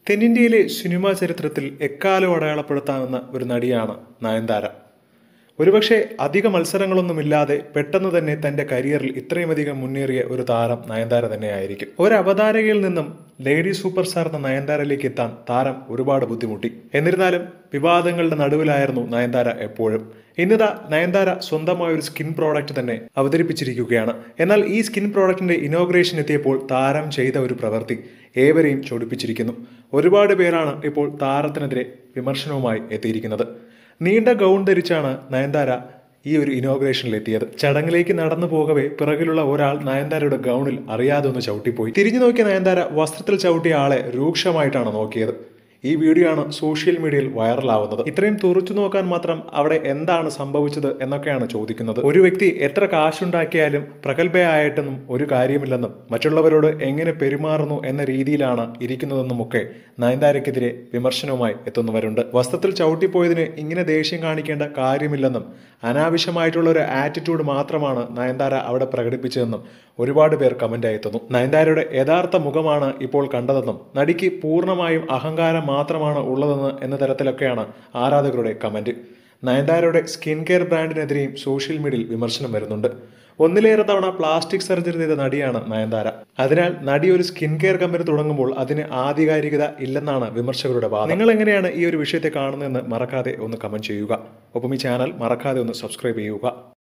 തെന്നിന്ത്യയിലെ cinema ചരിത്രത്തിൽ എക്കാലം അടയാളപ്പെടുത്താവുന്ന ഒരു നടിയാണ് നയൻതാര ഒരുപക്ഷെ അധിക മത്സരങ്ങളൊന്നുമില്ലാതെ പെട്ടെന്ന് തന്നെ തന്റെ കരിയറിൽ ഇത്രയുമധികം മുന്നേറിയ ഒരു താരം നയൻതാര തന്നെയായിരിക്കും ഒരു അവതാരകയിൽ നിന്നും ലേഡി സൂപ്പർ സ്റ്റാർ എന്ന നയൻതാരയിലേക്ക് എത്താൻ താരം ഒരുപാട് ബുദ്ധിമുട്ടി എന്നിരുന്നാലും വിവാദങ്ങളുടെ നടുവിലായിരുന്നു നയൻതാര എപ്പോഴും ഇന്നിതാ നയൻതാര സ്വന്തമായ ഒരു സ്കിൻ പ്രോഡക്റ്റ് തന്നെ അവതരിപ്പിച്ചിരിക്കുകയാണ് എന്നാൽ ഈ സ്കിൻ പ്രോഡക്റ്റിന്റെ ഇനോഗ്രേഷൻ എത്തിയപ്പോൾ താരം ചെയ്ത ഒരു പ്രവൃത്തി ഏവരെയും ചൊടിപ്പിച്ചിരിക്കുന്നു ഒരുപാട് പേരാണ് ഇപ്പോൾ താരത്തിനെതിരെ വിമർശനവുമായി എത്തിയിരിക്കുന്നത് നീണ്ട ഗൗൺ ധരിച്ചാണ് നയൻതാര ഈ ഒരു ഇനോഗ്രേഷനിൽ എത്തിയത് ചടങ്ങിലേക്ക് നടന്നു പോകവേ പിറകിലുള്ള ഒരാൾ നയൻതാരയുടെ ഗൗണിൽ അറിയാതെ ഒന്ന് ചവിട്ടിപ്പോയി തിരിഞ്ഞു നോക്കിയ നയൻതാര വസ്ത്രത്തിൽ ചവിട്ടിയ ആളെ രൂക്ഷമായിട്ടാണ് നോക്കിയത് ഈ വീഡിയോ ആണ് സോഷ്യൽ മീഡിയയിൽ വൈറലാവുന്നത് ഇത്രയും തുറച്ചു നോക്കാൻ മാത്രം അവിടെ എന്താണ് സംഭവിച്ചത് എന്നൊക്കെയാണ് ചോദിക്കുന്നത് ഒരു വ്യക്തി എത്ര കാശുണ്ടാക്കിയാലും പ്രഗത്ഭയായിട്ടൊന്നും ഒരു കാര്യമില്ലെന്നും മറ്റുള്ളവരോട് എങ്ങനെ പെരുമാറുന്നു എന്ന രീതിയിലാണ് ഇരിക്കുന്നതെന്നുമൊക്കെ നയൻതാരയ്ക്കെതിരെ വിമർശനവുമായി എത്തുന്നവരുണ്ട് വസ്ത്രത്തിൽ ചവിട്ടിപ്പോയതിന് ഇങ്ങനെ ദേഷ്യം കാണിക്കേണ്ട കാര്യമില്ലെന്നും അനാവശ്യമായിട്ടുള്ള ഒരു ആറ്റിറ്റ്യൂഡ് മാത്രമാണ് നയൻതാര അവിടെ പ്രകടിപ്പിച്ചതെന്നും ഒരുപാട് പേർ കമന്റ് എത്തുന്നു നയൻതാരയുടെ യഥാർത്ഥ മുഖമാണ് ഇപ്പോൾ കണ്ടതെന്നും നടിക്ക് പൂർണ്ണമായും അഹങ്കാരം മാത്രമാണ് ഉള്ളതെന്ന് എന്ന തരത്തിലൊക്കെയാണ് ആരാധകരുടെ കമന്റ് നയൻതാരയുടെ സ്കിൻ കെയർ ബ്രാൻഡിനെതിരെയും സോഷ്യൽ മീഡിയയിൽ വിമർശനം വരുന്നുണ്ട് ഒന്നിലേറെ തവണ പ്ലാസ്റ്റിക് സർജറി ചെയ്ത നടിയാണ് നയൻതാര അതിനാൽ നടി ഒരു സ്കിൻ കെയർ കമ്പനി തുടങ്ങുമ്പോൾ അതിന് ആധികാരികത ഇല്ലെന്നാണ് വിമർശകരുടെ വാദം നിങ്ങൾ എങ്ങനെയാണ് ഈ ഒരു വിഷയത്തെ കാണുന്നതെന്ന് മറക്കാതെ ഒന്ന് കമന്റ് ചെയ്യുക ഒപ്പം ഈ ചാനൽ മറക്കാതെ ഒന്ന് സബ്സ്ക്രൈബ് ചെയ്യുക